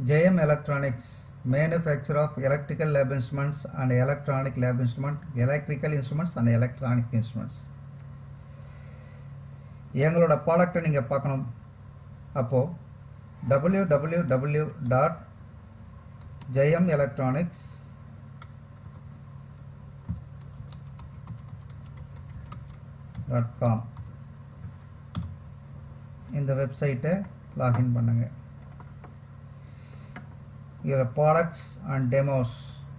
JM Electronics, manufacturer of electrical lab instruments and electronic lab instrument, electrical instruments and electronic instruments. எங்களோட ப்ராடக்டை நீங்கள் பார்க்கணும் அப்போது W W W dot Jayam electronics dot com இந்த வெப்சைட்டை login பண்ணுங்க இதில் ப்ராடக்ட்ஸ் அண்ட் டெமோஸ்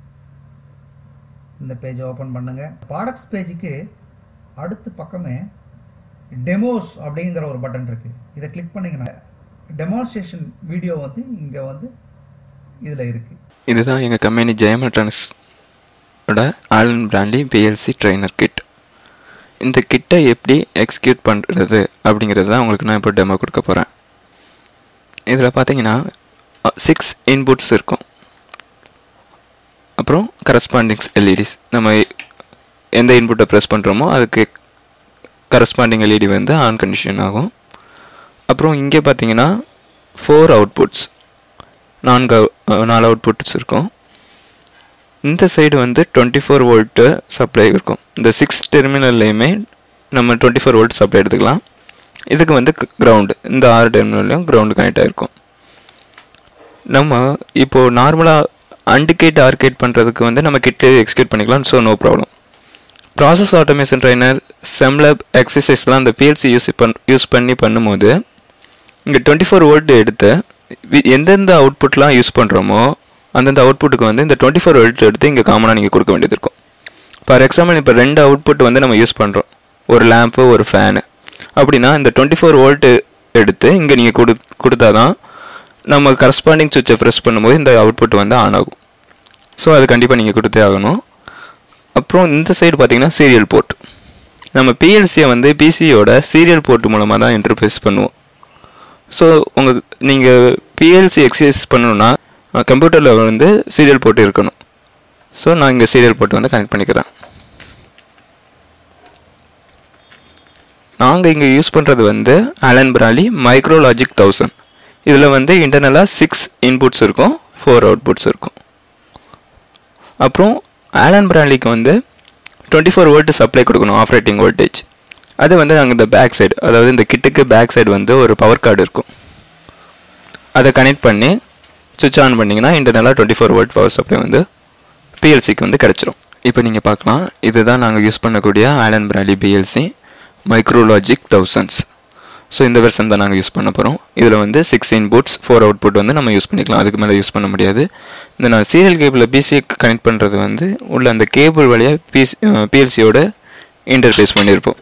இந்த பேஜை ஓப்பன் பண்ணுங்க ப்ராடக்ட்ஸ் பேஜுக்கு அடுத்த பக்கமே டெமோஸ் அப்படிங்கிற ஒரு பட்டன் இருக்கு இதை கிளிக் பண்ணீங்கன்னா டெமான்ஸ்ட்ரேஷன் வீடியோ வந்து இங்கே வந்து இதில் இருக்கு இதுதான் எங்கள் கம்பெனி ஜெயம் எலக்ட்ரானிக்ஸோட Allen Bradley PLC trainer kit இந்த கிட்டை எப்படி எக்ஸிக்யூட் பண்ணுறது அப்படிங்கிறது தான் உங்களுக்கு நான் இப்போ டெமோ கொடுக்க போகிறேன் இதில் பார்த்தீங்கன்னா சிக்ஸ் இன்புட்ஸ் இருக்கும் அப்புறம் கரஸ்பாண்டிங்ஸ் எல்இடிஸ் நம்ம எந்த இன்புட்டை ப்ரெஸ் பண்ணுறோமோ அதுக்கு கரஸ்பாண்டிங் எல்இடி வந்து ஆன் கண்டிஷன் ஆகும் அப்புறம் இங்கே பார்த்தீங்கன்னா ஃபோர் அவுட்புட்ஸ் நான்கு நாலு அவுட்புட்ஸ் இருக்கும் இந்த சைடு வந்து டுவெண்ட்டி ஃபோர் வோல்ட்டு சப்ளை இருக்கும் இந்த சிக்ஸ் டெர்மினல்லையுமே நம்ம டுவெண்ட்டி ஃபோர் வோல்ட் சப்ளை எடுத்துக்கலாம் இதுக்கு வந்து கிரவுண்டு இந்த ஆறு டெர்மினல்லையும் கிரவுண்டு கனெக்ட் ஆகிருக்கும் நம்ம இப்போது நார்மலாக அண்டிகேட் ஆர்கேட் பண்ணுறதுக்கு வந்து நம்ம கிட்டே எக்ஸிக்யூட் பண்ணிக்கலாம் so no problem process automation trainer செம்லப் எக்ஸசைஸ்லாம் அந்த பிஎல்சி யூஸ் பண் யூஸ் பண்ணி பண்ணும்போது இங்கே டுவெண்ட்டி ஃபோர் வோல்ட் எடுத்து எந்தெந்த அவுட்புட்லாம் யூஸ் பண்ணுறோமோ அந்தந்த அவுட்புட்டுக்கு வந்து இந்த டுவெண்ட்டி ஃபோர் வோல்ட் எடுத்து இங்கே காமனாக நீங்கள் கொடுக்க வேண்டியது இருக்கும் ஃபார் எக்ஸாம்பிள் இப்போ ரெண்டு அவுட்புட் வந்து நம்ம யூஸ் பண்ணுறோம் ஒரு லேம்ப்பு ஒரு ஃபேனு அப்படின்னா இந்த டுவெண்ட்டி ஃபோர் வோல்ட்டு எடுத்து இங்கே நீங்கள் கொடு கொடுத்தா தான் நம்ம கரஸ்பாண்டிங் சுவிட்சை ப்ரெஸ் பண்ணும்போது இந்த அவுட்புட் வந்து ஆன் ஆகும் ஸோ அது கண்டிப்பாக நீங்கள் கொடுத்தே ஆகணும் அப்புறம் இந்த சைடு பார்த்தீங்கன்னா சீரியல் போர்ட் நம்ம பிஎல்சியை வந்து பிசியோட சீரியல் போர்ட் மூலமாக தான் இன்டர்ஃபேஸ் பண்ணுவோம் ஸோ உங்கள் நீங்கள் பிஎல்சி எக்ஸசைஸ் பண்ணணுன்னா கம்ப்யூட்டரில் வந்து சீரியல் போட்டு இருக்கணும் ஸோ நான் இங்கே சீரியல் போட்டு வந்து கனெக்ட் பண்ணிக்கிறேன் நாங்கள் இங்கே யூஸ் பண்ணுறது வந்து அலன் பிராலி மைக்ரோலாஜிக் தௌசண்ட் இதில் வந்து இன்டர்னலாக சிக்ஸ் இன்புட்ஸ் இருக்கும் ஃபோர் அவுட்புட்ஸ் இருக்கும் அப்புறம் ஆலன் பிராலிக்கு வந்து டுவெண்ட்டி ஃபோர் வோல்ட் சப்ளை கொடுக்கணும் ஆப்ரேட்டிங் வோல்டேஜ் அது வந்து நாங்கள் இந்த பேக் சைடு அதாவது இந்த கிட்டுக்கு பேக் சைடு வந்து ஒரு பவர் கார்டு இருக்கும் அதை கனெக்ட் பண்ணி சுவிட்ச் ஆன் பண்ணிங்கன்னா இன்டர்னலாக twenty four volt power supply வந்து பிஎல்சிக்கு வந்து கிடச்சிரும் இப்போ நீங்கள் பார்க்கலாம் இதுதான் நாங்கள் யூஸ் பண்ணக்கூடிய Allen Bradley PLC MicroLogix thousands so இந்த வெர்ஷன் தான் நாங்கள் யூஸ் பண்ண போகிறோம் இதில் வந்து சிக்ஸ் இன்புட்ஸ் ஃபோர் அவுட்புட் வந்து நம்ம யூஸ் பண்ணிக்கலாம் அதுக்கு மேலே யூஸ் பண்ண முடியாது இந்த நான் சீரியல் கேபிளில் பிசியை கனெக்ட் பண்ணுறது வந்து உள்ள அந்த கேபிள் வழியாக பிசி பிஎல்சியோட இன்டர்ஃபேஸ் பண்ணியிருப்போம்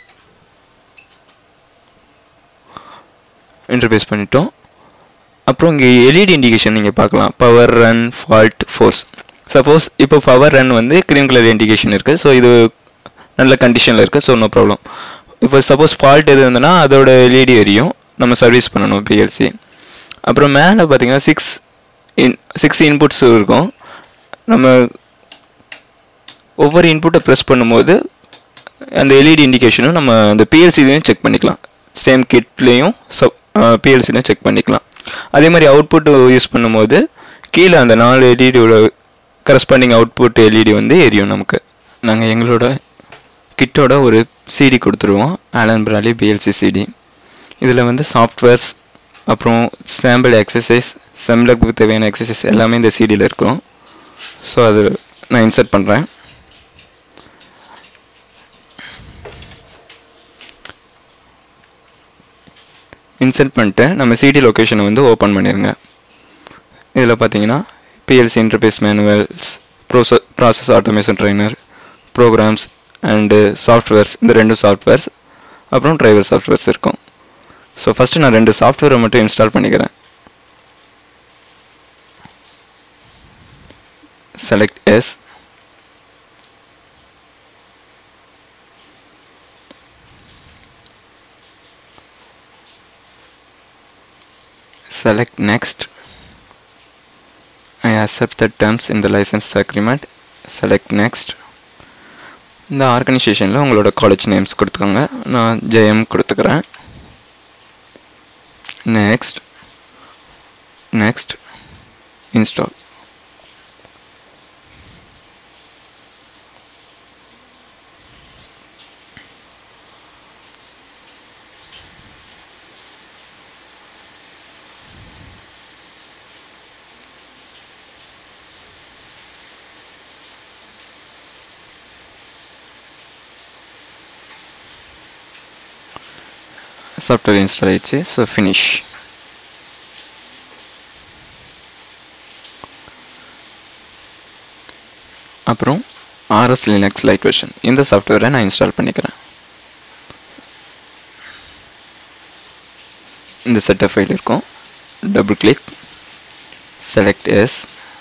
இன்டர்ஃபேஸ் பண்ணிட்டோம் அப்புறம் இங்கே எல்இடி இண்டிகேஷன் நீங்கள் பார்க்கலாம் power run fault force suppose இப்போ பவர் ரன் வந்து க்ரீன் கலர் இண்டிகேஷன் இருக்குது ஸோ இது நல்ல கண்டிஷனில் இருக்குது ஸோ நோ ப்ராப்ளம் இப்போ சப்போஸ் ஃபால்ட் எது இருந்ததுன்னா அதோட எல்இடி எரியும் நம்ம சர்வீஸ் பண்ணணும் பிஎல்சி அப்புறம் மேலே பார்த்தீங்கன்னா சிக்ஸ் இன் சிக்ஸ் இன்புட்ஸ் இருக்கும் நம்ம ஒவ்வொரு இன்புட்டை ப்ரெஸ் பண்ணும்போது அந்த எல்இடி இண்டிகேஷனும் நம்ம அந்த பிஎல்சிலையும் செக் பண்ணிக்கலாம் சேம் கிட்லேயும் சப் பிஎல்சிலையும் செக் பண்ணிக்கலாம் அதே மாதிரி அவுட்புட் யூஸ் பண்ணும்போது கீழே அந்த நாலு எல்இடியோட கரஸ்பாண்டிங் அவுட்புட் எல்இடி வந்து எரியும் நமக்கு நாங்கள் எங்களோட கிட்டோட ஒரு சிடி கொடுத்துருவோம் ஆலன் பிராலி பிஎல்சி சிடி இதில் வந்து சாஃப்ட்வேர்ஸ் அப்புறம் சாம்பிள் எக்ஸசைஸ் செம்லக்கு தேவையான எக்ஸசைஸ் எல்லாமே இந்த சிடியில் இருக்கும் ஸோ அது நான் இன்சர்ட் பண்ணுறேன் இன்சர்ட் பண்ணிட்டு நம்ம சிடி லொக்கேஷனை வந்து ஓப்பன் பண்ணிடுங்க இதில் பார்த்தீங்கன்னா பிஎல்சி இன்டர்ஃபேஸ் மேனுவல்ஸ் ப்ரோச process automation trainer programs and softwares இந்த ரெண்டு சாஃப்ட்வேர்ஸ் அப்புறம் டிரைவர் சாஃப்ட்வேர்ஸ் இருக்கும் ஸோ ஃபஸ்ட்டு நான் ரெண்டு சாஃப்ட்வேரை மட்டும் இன்ஸ்டால் பண்ணிக்கிறேன் select yes select next I accept the terms in the license agreement select next இந்த ஆர்கனைசேஷனில் உங்களோட காலேஜ் நேம்ஸ் கொடுத்துக்கோங்க நான் ஜெயம் கொடுத்துக்கிறேன் next next install software install ஆயிடுச்சு ஸோ ஃபினிஷ் அப்புறம் ஆர்எஸ் லினக்ஸ் லைட் வெர்ஷன் இந்த சாஃப்ட்வேரை நான் இன்ஸ்டால் பண்ணிக்கிறேன் இந்த செட்டப் ஃபைல் இருக்கும் double click select yes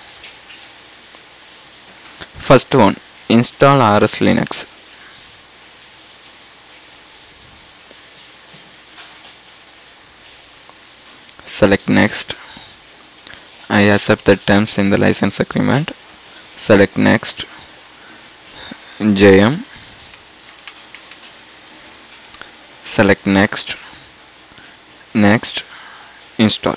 first one install RS Linx select next I accept the terms in the license agreement select next JM select next next install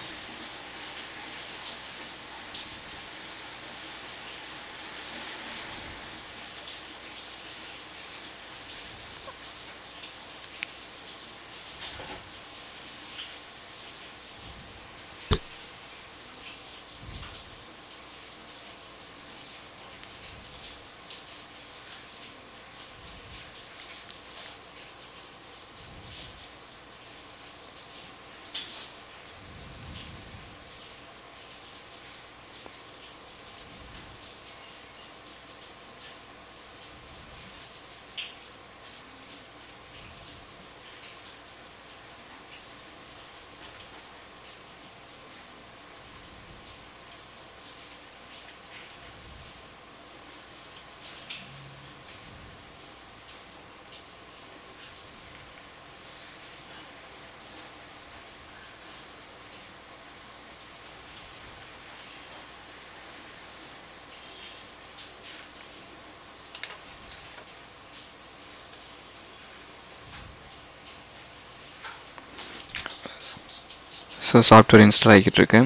so software install ஆகிக்கிட்டு இருக்கு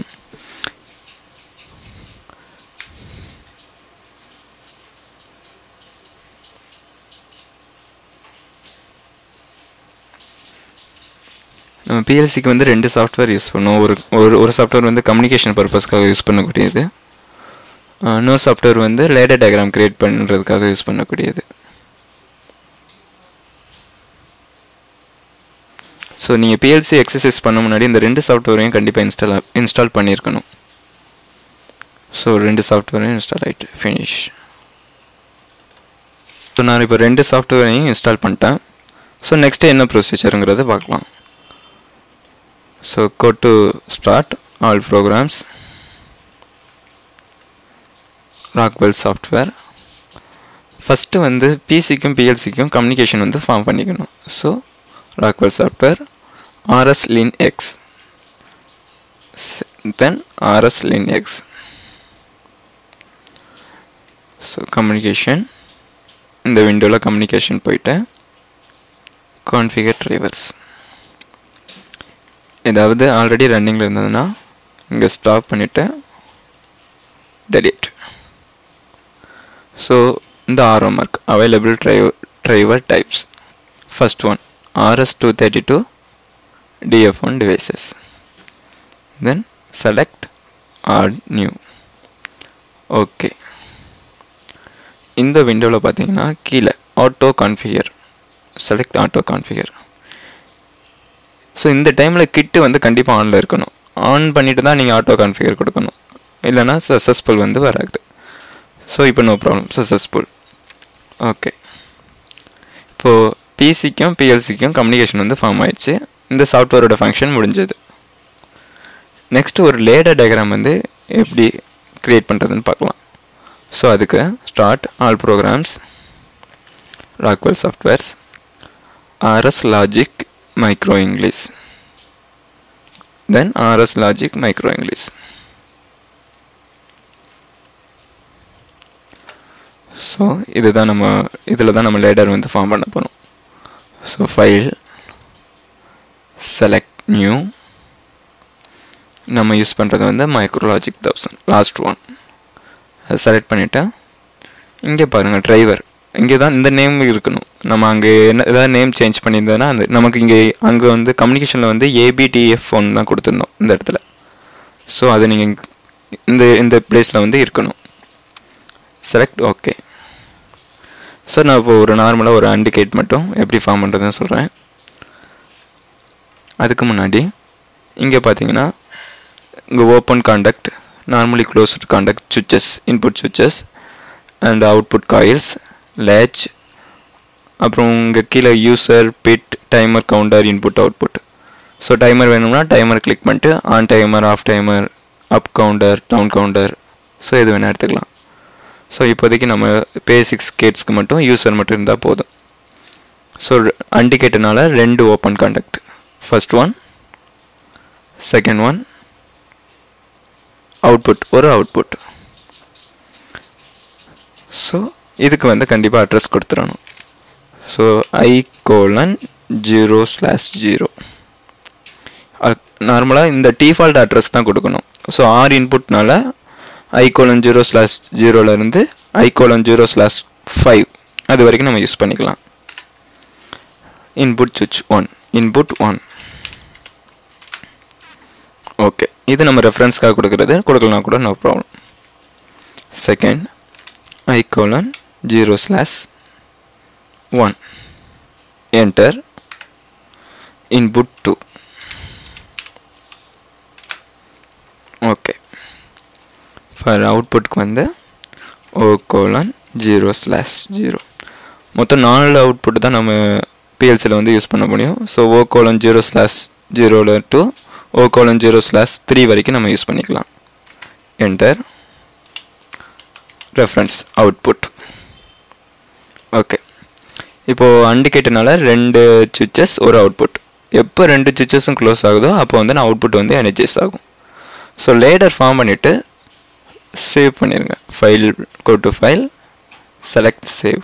நம்ம பிஎல்சிக்கு வந்து ரெண்டு software use பண்ணுவோம் ஒரு ஒரு ஒரு software வந்து கம்யூனிகேஷன் பர்பஸ்க்காக யூஸ் பண்ணக்கூடியது அஹ் இன்னொரு சாஃப்ட்வேர் வந்து லேடர் டயக்ராம் கிரியேட் பண்ணுறதுக்காக யூஸ் பண்ணக்கூடியது ஸோ நீங்கள் பிஎல்சி எக்ஸசைஸ் பண்ண முன்னாடி இந்த ரெண்டு சாஃப்ட்வேரையும் கண்டிப்பாக இன்ஸ்டால் இன்ஸ்டால் பண்ணியிருக்கணும் ஸோ ரெண்டு சாஃப்ட்வேரையும் இன்ஸ்டால் ஆகிட்டு ஃபினிஷ் ஸோ நான் இப்போ ரெண்டு சாஃப்ட்வேரையும் இன்ஸ்டால் பண்ணிட்டேன் ஸோ நெக்ஸ்ட்டு என்ன ப்ரொசீஜருங்கிறத பார்க்கலாம் so go to start all programs Rockwell software first வந்து பிசிக்கும் பிஎல்சிக்கும் கம்யூனிகேஷன் வந்து ஃபார்ம் பண்ணிக்கணும் so Rockwell software RS Linx then RS Linx so communication இந்த விண்டோவில் கம்யூனிகேஷன் போயிட்டு கான்ஃபிகர் ட்ரைவர்ஸ் ஏதாவது ஆல்ரெடி ரன்னிங்கில் இருந்ததுன்னா இங்கே ஸ்டாப் பண்ணிவிட்டு டெலிட் ஸோ இந்த arrow mark available driver driver types first one RS232 DF1 devices. Then select add new. Okay இந்த விண்டோவில் பார்த்தீங்கன்னா கீழே auto configure select auto configure so இந்த டைமில் கிட்டு வந்து கண்டிப்பாக ஆனில் இருக்கணும் ஆன் பண்ணிட்டு தான் நீங்கள் ஆட்டோ கான்ஃபிகர் கொடுக்கணும் இல்லைனா சக்ஸஸ்ஃபுல் வந்து வராது ஸோ இப்போ நோ ப்ராப்ளம் சக்ஸஸ்ஃபுல் ஓகே இப்போது பிசிக்கும் பிஎல்சிக்கும் கம்யூனிகேஷன் வந்து ஃபார்ம் ஆயிடுச்சு இந்த சாஃப்ட்வேரோட ஃபங்க்ஷன் முடிஞ்சது நெக்ஸ்ட் ஒரு லேடர் டயக்ராம் வந்து எப்படி க்ரியேட் பண்ணுறதுன்னு பார்க்கலாம் ஸோ அதுக்கு start all programs Rockwell softwares RS Logix micro English then RS Logix micro English so இதுதான் நம்ம இதில் தான் நம்ம லேடர் வந்து ஃபார்ம் பண்ண போகிறோம் ஸோ ஃபைல் select new நம்ம யூஸ் பண்ணுறது வந்து மைக்ரோலாஜிக் தௌசண்ட் லாஸ்ட் ஒன் அதை செலக்ட் பண்ணிவிட்டு இங்கே பாருங்கள் டிரைவர் இங்கே தான் இந்த நேம் இருக்கணும் நம்ம அங்கே என்ன ஏதாவது நேம் சேஞ்ச் பண்ணியிருந்தோன்னா அந்த நமக்கு இங்கே அங்கே வந்து கம்யூனிகேஷனில் வந்து ஏபிடிஎஃப் ஒன் தான் கொடுத்துருந்தோம் இந்த இடத்துல ஸோ அது நீங்கள் இந்த இந்த பிளேஸில் வந்து இருக்கணும் செலக்ட் ஓகே சார் நான் இப்போ ஒரு நார்மலாக ஒரு அண்டிகேட் மட்டும் எப்படி ஃபார்ம் பண்ணுறதுன்னு சொல்கிறேன் அதுக்கு முன்னாடி இங்கே பார்த்தீங்கன்னா இங்கே open contact normally closed contact switches input switches and output coils latch அப்புறம் இங்கே கீழே user bit timer counter input output so timer வேணும்னா டைமர் கிளிக் பண்ணிட்டு on timer off timer up counter down counter so எது வேணால் எடுத்துக்கலாம் so இப்போதைக்கு நம்ம பேசிக்ஸ் கேட்ஸ்க்கு மட்டும் யூசர் மட்டும் இருந்தால் போதும் ஸோ அண்டிகேட்டனால ரெண்டு open contact first one second one output ஒரு அவுட்புட் ஸோ இதுக்கு வந்து கண்டிப்பாக அட்ரஸ் கொடுத்துடணும் so I colon zero slash zero நார்மலாக இந்த டிஃபால்ட் அட்ரஸ் தான் கொடுக்கணும் ஸோ ஆர் இன்புட்னால ஐ கோலன் ஜீரோ ஸ்லாஷ் ஜீரோலேருந்து I colon zero slash five அது வரைக்கும் நம்ம யூஸ் பண்ணிக்கலாம் இன்புட் சுவிட்ச் ஒன் இன்புட் ஒன் ஓகே இது நம்ம ரெஃபரன்ஸ்க்காக கொடுக்குறது கொடுக்கலாம் கூட no problem second I colon zero slash one enter input two okay for அவுட்புட்க்கு வந்து O colon zero slash zero மொத்தம் நாலு அவுட்புட் தான் நம்ம பிஎல்சியில் வந்து யூஸ் பண்ண முடியும் so O colon zero slash ஜீரோவில் to O colon zero slash three வரைக்கும் நம்ம யூஸ் பண்ணிக்கலாம் என்டர் ரெஃபரன்ஸ் அவுட்புட் ஓகே இப்போது அண்டிகேட்டனால ரெண்டு சுவிச்சஸ் ஒரு அவுட்புட் எப்போ ரெண்டு சுவிச்சஸும் க்ளோஸ் ஆகுதோ அப்போ வந்து நான் அவுட்புட் வந்து எனர்ஜைஸ் ஆகும் ஸோ லேடர் ஃபார்ம் பண்ணிவிட்டு சேவ் பண்ணிடுங்க file go to file select save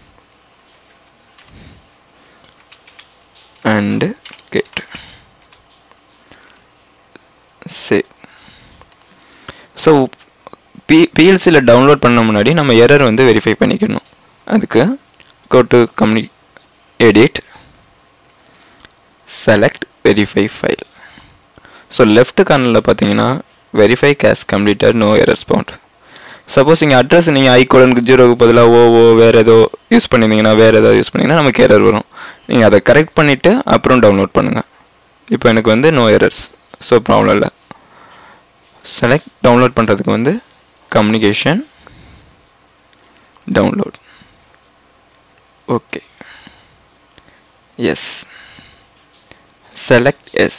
and get save so P பிஎல்சியில் டவுன்லோட் பண்ண முன்னாடி நம்ம எரர் வந்து வெரிஃபை பண்ணிக்கணும் அதுக்கு கோ டு கம்யூனி edit select verify file so left கார்னரில் பார்த்தீங்கன்னா verify case completed no errors found suppose இங்கே அட்ரஸ் நீங்கள் ஐகோலனுக்கு ஜீரோக்கு பதிலாக ஓ ஓ வேறு ஏதோ யூஸ் பண்ணியிருந்தீங்கன்னா வேறு ஏதோ யூஸ் பண்ணிங்கன்னா நமக்கு எரர் வரும் நீங்கள் அதை கரெக்ட் பண்ணிவிட்டு அப்புறம் டவுன்லோட் பண்ணுங்கள் இப்போ எனக்கு வந்து நோ எரர்ஸ் ஸோ ப்ராப்ளம் இல்லை செலக்ட் டவுன்லோட் பண்ணுறதுக்கு வந்து communication download okay yes select yes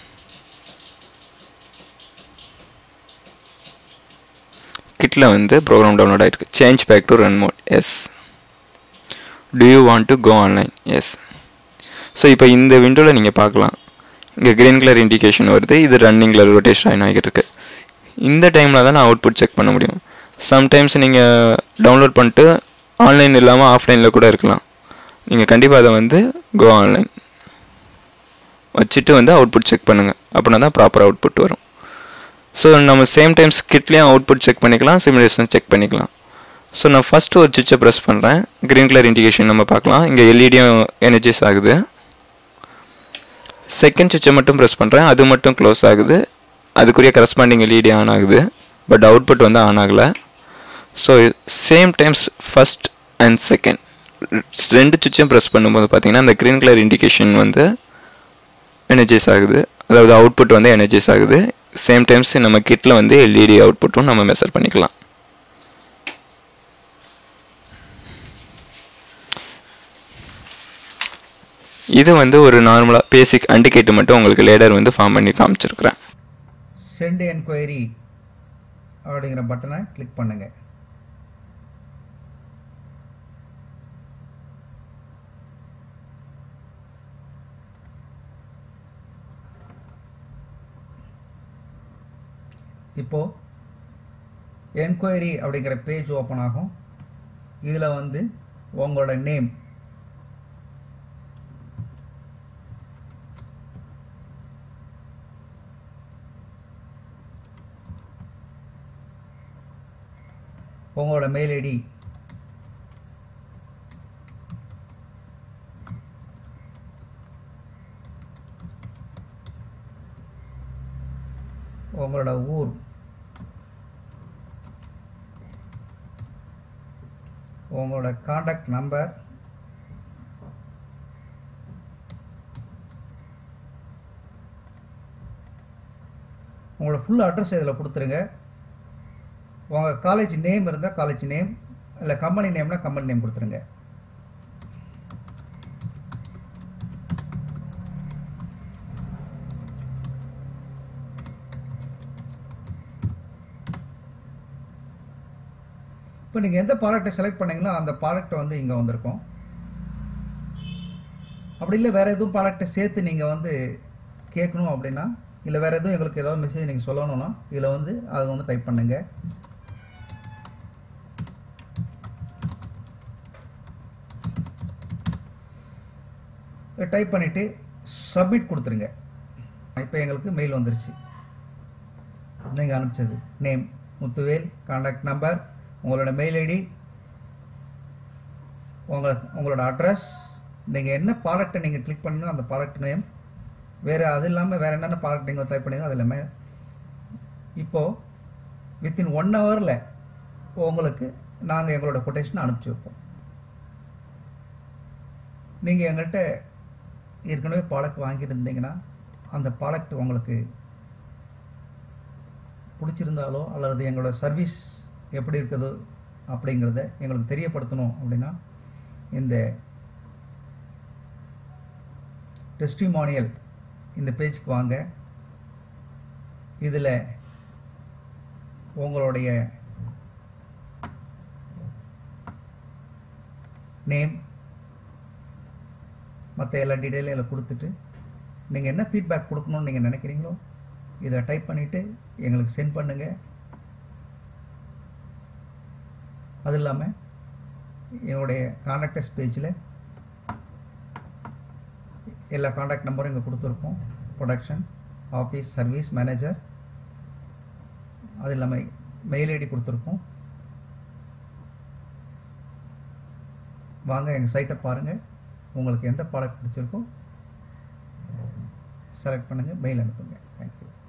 கிட்டில் வந்து ப்ரோக்ராம் டவுன்லோட் ஆகிருக்கு change back to run mode yes do you want to go online yes so இப்போ இந்த விண்டோவில் நீங்கள் பார்க்கலாம் இங்கே க்ரீன் கலர் இண்டிகேஷன் வருது இது ரன்னிங்கில் ரொட்டேஷன் ஆயின் ஆகிருக்கு இந்த டைமில் தான் நான் அவுட்புட் செக் பண்ண முடியும் சம்டைம்ஸ் நீங்கள் டவுன்லோட் பண்ணிட்டு ஆன்லைன் இல்லாமல் ஆஃப்லைனில் கூட இருக்கலாம் நீங்கள் கண்டிப்பாக அதை வந்து கோ ஆன்லைன் வச்சுட்டு வந்து அவுட்புட் செக் பண்ணுங்கள் அப்படின்னா தான் ப்ராப்பர் அவுட்புட் வரும் ஸோ நம்ம சேம் டைம் ஸ்கிட்லேயும் அவுட்புட் செக் பண்ணிக்கலாம் சிமுலேஷன் செக் பண்ணிக்கலாம் ஸோ நான் ஃபஸ்ட்டு ஒரு சுவிட்சை ப்ரெஸ் பண்ணுறேன் க்ரீன் கலர் இண்டிகேஷன் நம்ம பார்க்கலாம் இங்கே எல்இடியும் எனர்ஜிஸ் ஆகுது செகண்ட் சுவிட்சை மட்டும் ப்ரெஸ் பண்ணுறேன் அது மட்டும் க்ளோஸ் ஆகுது அதுக்குரிய கரஸ்பாண்டிங் எல்இடி ஆன் ஆகுது பட் அவுட்புட் வந்து ஆன் ஆகலை so same times first and second ரெண்டு சுவிட்சும் ப்ரெஸ் பண்ணும்போது பார்த்தீங்கன்னா அந்த க்ரீன் கலர் இண்டிகேஷன் வந்து எனர்ஜைஸ் ஆகுது அதாவது அவுட்புட் வந்து எனர்ஜைஸ் ஆகுது சேம் டைம்ஸ் நம்ம கிட்டில் வந்து எல்இடி அவுட்புட்டும் நம்ம மெஷர் பண்ணிக்கலாம் இது வந்து ஒரு நார்மலாக பேசிக் அண்டிகேட்டு மட்டும் உங்களுக்கு லேடர் வந்து ஃபார்ம் பண்ணி காமிச்சிருக்கிறேன் சென்ட் என்கொயரி அப்படிங்கிற பட்டனை கிளிக் பண்ணுங்க இப்போ என்கொயரி அப்படிங்கிற பேஜ் ஓப்பன் ஆகும் இதில் வந்து உங்களோட நேம் உங்களோட மெயில் ஐடி உங்களோட ஊர் உங்களோட காண்டாக்ட் நம்பர் உங்களோட ஃபுல் அட்ரஸ் இதில் கொடுத்துருங்க உங்கள் காலேஜ் நேம் இருந்தால் காலேஜ் நேம் இல்லை கம்பெனி நேம்னா கம்பெனி நேம் கொடுத்துருங்க இப்போ நீங்கள் எந்த ப்ராடக்ட்டை செலக்ட் பண்ணீங்களோ அந்த ப்ராடக்ட் வந்து இங்கே வந்திருக்கும் அப்படி இல்லை வேறு எதுவும் ப்ராடக்ட்டை சேர்த்து நீங்கள் வந்து கேட்கணும் அப்படின்னா இல்லை வேறு எதுவும் எங்களுக்கு ஏதாவது மெசேஜ் நீங்கள் சொல்லணும்னா இதில் வந்து அதை வந்து டைப் பண்ணுங்க டைப் பண்ணிவிட்டு சப்மிட் கொடுத்துருங்க இப்போ எங்களுக்கு மெயில் வந்துருச்சு நீங்கள் அனுப்பிச்சது நேம் முத்துவேல் காண்டாக்ட் நம்பர் உங்களோட மெயில் ஐடி உங்களை உங்களோட அட்ரஸ் நீங்கள் என்ன ப்ராடக்ட்டை நீங்கள் கிளிக் பண்ணணும் அந்த ப்ராடக்ட் நேம் வேறு அது இல்லாமல் வேறு என்னென்ன ப்ராடக்ட் நீங்கள் டைப் பண்ணீங்க அது எல்லாமே இப்போது வித்தின் ஒன் ஹவரில் உங்களுக்கு நாங்கள் எங்களோட கொட்டேஷனை அனுப்பிச்சி வைப்போம் நீங்கள் எங்கள்கிட்ட ஏற்கனவே ப்ராடக்ட் வாங்கியிருந்தீங்கன்னா அந்த ப்ராடக்ட் உங்களுக்கு பிடிச்சிருந்தாலோ அல்லது எங்களோட சர்வீஸ் எப்படி இருக்குது அப்படிங்கிறத எங்களுக்கு தெரியப்படுத்தணும் அப்படின்னா இந்த டெஸ்டிமானியல் இந்த பேஜ்க்கு வாங்க இதில் உங்களுடைய நேம் மற்ற எல்லா டீட்டெயிலும் இதில் கொடுத்துட்டு நீங்கள் என்ன ஃபீட்பேக் கொடுக்கணும்னு நீங்கள் நினைக்கிறீங்களோ இதை டைப் பண்ணிவிட்டு எங்களுக்கு சென்ட் பண்ணுங்கள் அது இல்லாமல் என்னுடைய காண்டாக்டர்ஸ் பேஜில் எல்லா காண்டாக்ட் நம்பரும் இங்கே கொடுத்துருக்கோம் ப்ரொடக்ஷன் ஆஃபீஸ் சர்வீஸ் மேனேஜர் அது இல்லாமல் மெயில் ஐடி கொடுத்துருக்கோம் வாங்க எங்கள் சைட்டை பாருங்கள் உங்களுக்கு எந்த ப்ராடக்ட் பிடிச்சிருக்கோ செலக்ட் பண்ணுங்கள் மெயில் அனுப்புங்க தேங்க்யூ